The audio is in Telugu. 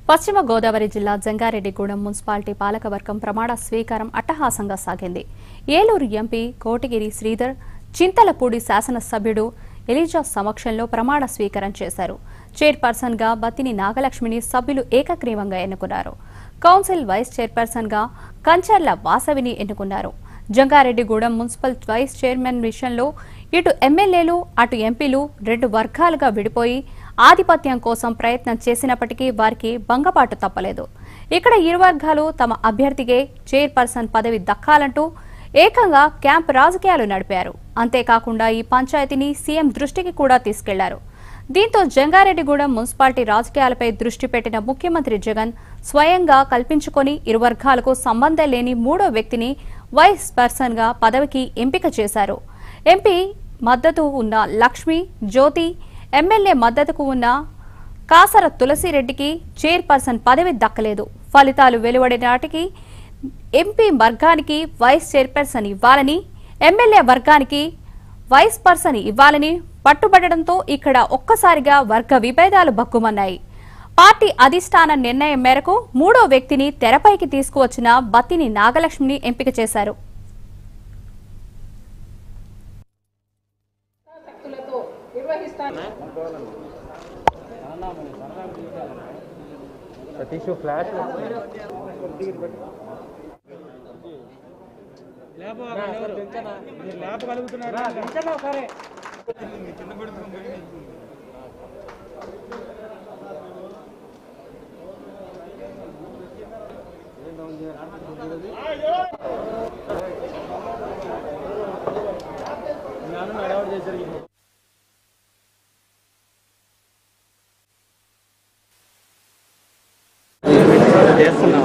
పశ్చిమ గోదావరి జిల్లా జంగారెడ్డిగూడెం మున్సిపాలిటీ పాలకవర్గం ప్రమాణ స్వీకారం అట్టహాసంగా సాగింది ఏలూరు ఎంపీ కోటగిరి శ్రీధర్ చింతలపూడి శాసనసభ్యుడు ఎలిజా సమక్షంలో ప్రమాణ స్వీకారం చేశారు చైర్పర్సన్ గా బత్తిని నాగలక్ష్మిని సభ్యులు ఏకగ్రీవంగా ఎన్నుకున్నారు కౌన్సిల్ వైస్ చైర్పర్సన్ గా కంచర్ల వాసవిని ఎన్నుకున్నారు జంగారెడ్డిగూడెం మున్సిపల్ వైస్ చైర్మన్ విషయంలో ఇటు ఎమ్మెల్యేలు అటు ఎంపీలు రెండు వర్గాలుగా విడిపోయి ఆధిపత్యం కోసం ప్రయత్నం చేసినప్పటికీ వారికి భంగపాటు తప్పలేదు ఇక్కడ ఇరు వర్గాలు తమ అభ్యర్థికే చైర్పర్సన్ పదవి దక్కాలంటూ ఏకంగా క్యాంప్ రాజకీయాలు నడిపారు అంతేకాకుండా ఈ పంచాయతీని సీఎం దృష్టికి కూడా తీసుకెళ్లారు దీంతో జంగారెడ్డిగూడెం మున్సిపాలిటీ రాజకీయాలపై దృష్టి పెట్టిన ముఖ్యమంత్రి జగన్ స్వయంగా కల్పించుకొని ఇరు వర్గాలకు సంబంధం లేని మూడో వ్యక్తిని వైస్ పర్సన్ గా పదవికి ఎంపిక చేశారు ఎంపీ మద్దతు ఉన్న లక్ష్మి జ్యోతి ఎమ్మెల్యే మద్దతుకు ఉన్న కాసర తులసిరెడ్డికి చైర్పర్సన్ పదవి దక్కలేదు ఫలితాలు వెలువడే నాటికి ఎంపీ వర్గానికి వైస్ చైర్పర్సన్ ఇవ్వాలని ఎమ్మెల్యే వర్గానికి వైస్ పర్సన్ ఇవ్వాలని పట్టుబట్టడంతో ఇక్కడ ఒక్కసారిగా వర్గ విభేదాలు బక్కుమన్నాయి పార్టీ అధిష్టాన నిర్ణయం మేరకు మూడో వ్యక్తిని తెరపైకి తీసుకువచ్చిన బత్తిని నాగలక్ష్మిని ఎంపిక చేశారు శక్తులతో నిర్వహిస్తాను సతీష్ ఫ్లాష్ ల్యాబ్ కలుగుతున్నారా సరే చేస్తున్నా